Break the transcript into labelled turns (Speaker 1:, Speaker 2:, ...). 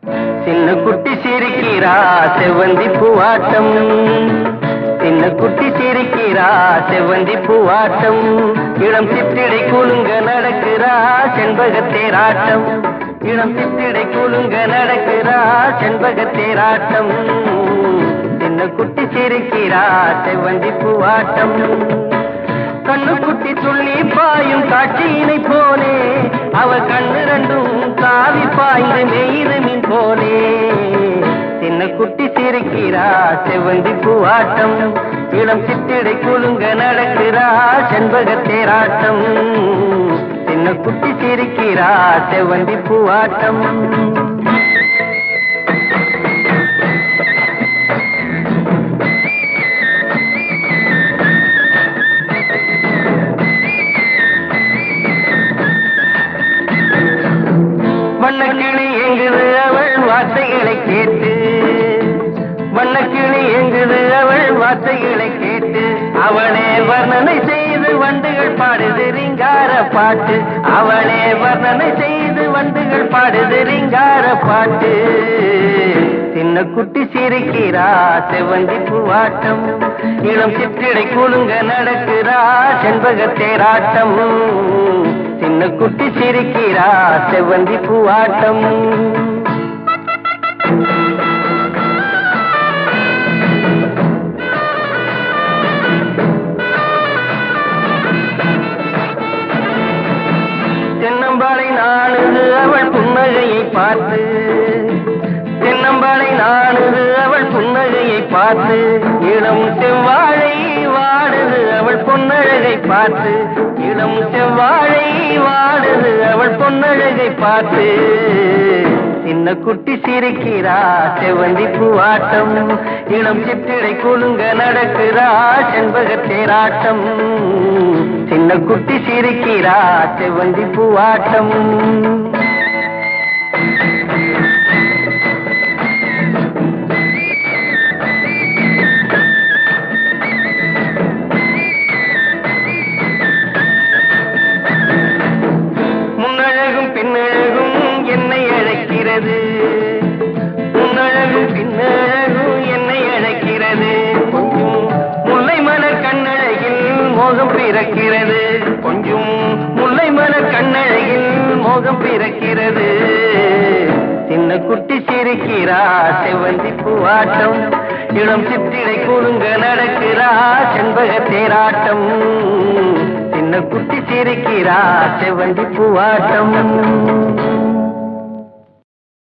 Speaker 1: சின்ன குட்டி சிரிக்கிறா செவ்வந்தி பூவாட்டம் சின்ன குட்டி சிரிக்கிறா செவ்வந்தி பூவாட்டம் இளம் சித்திடை குலுங்க நடக்கிறா செண்பகத்தேராட்டம் இளம் சித்திடை குலுங்க நடக்கிறா செண்பகத்தேராட்டம் சின்ன குட்டி சிரிக்கிறா செவ்வந்தி பூவாட்டம் கண்ணுக்குட்டி துள்ளி பாயும் காட்சியினை போலே அவ கண்ணு ரெண்டும் காவி பாய்ந்து மெய்து மீன் போலே சின்ன குட்டி சிரிக்கிறா செவ்வந்தி பூவாட்டம் இளம் சித்திடை குலுங்க நடக்கிறா செண்பகத்தேராட்டம் சின்ன குட்டி சிரிக்கிறா செவ்வந்தி பூவாட்டம் வண்ணக்கிளி எங்குது அவள் வார்த்தைகளை கேட்டு வண்ணக்கிளி எங்குது அவள் வார்த்தைகளை கேட்டு அவளே வர்ணனை செய்து வண்டுகள் பாடுது ரிங்கார பாட்டு அவளே வர்ணனை செய்து வண்டுகள் பாடுது ரிங்கார பாட்டு சின்ன குட்டி சிரிக்கிறா செவ்வந்தி பூவாட்டம் இளம் சிற்றிடை குலுங்க நடக்கிறா செண்பகத்தேராட்டம் சின்ன குட்டி சிரிக்கிறா செவ்வந்தி பூவாட்டம் தென்னம்பாளை நாணுது அவள் புன்னகையை பார்த்து தென்னம்பாளை நாணுது அவள் புன்னகையை பார்த்து இளம் செவ்வாழை வாடுது அவள் பொன்னழகை பார்த்து இளம் செவ்வாழை வாடுது அவள் பொன்னழகை பார்த்து சின்ன குட்டி சிரிக்கிறா செவ்வந்தி பூவாட்டம் இளம் சிற்றிடை குலுங்க நடக்கிறா செண்பகத்தேராட்டம் சின்ன குட்டி சிரிக்கிறா செவ்வந்தி பூவாட்டம் முன்னழகும் பின்னழகும் என்னை அழைக்கிறது முன்னழகும் பின்னழகும் என்னை அழைக்கிறது கொஞ்சம் முல்லை மலர் கண்ணழகில் மோகம் பிறக்கிறது கொஞ்சம் முல்லை மலர் கண்ணழகில் மோகம் பிறக்கிறது சின்ன குட்டி சிரிக்கிறா செவ்வந்தி பூவாட்டம் இளம் சித்திரை குலுங்க நடக்கிறா செண்பக தேராட்டம் சின்ன குட்டி சிரிக்கிறா செவ்வந்தி பூவாட்டம்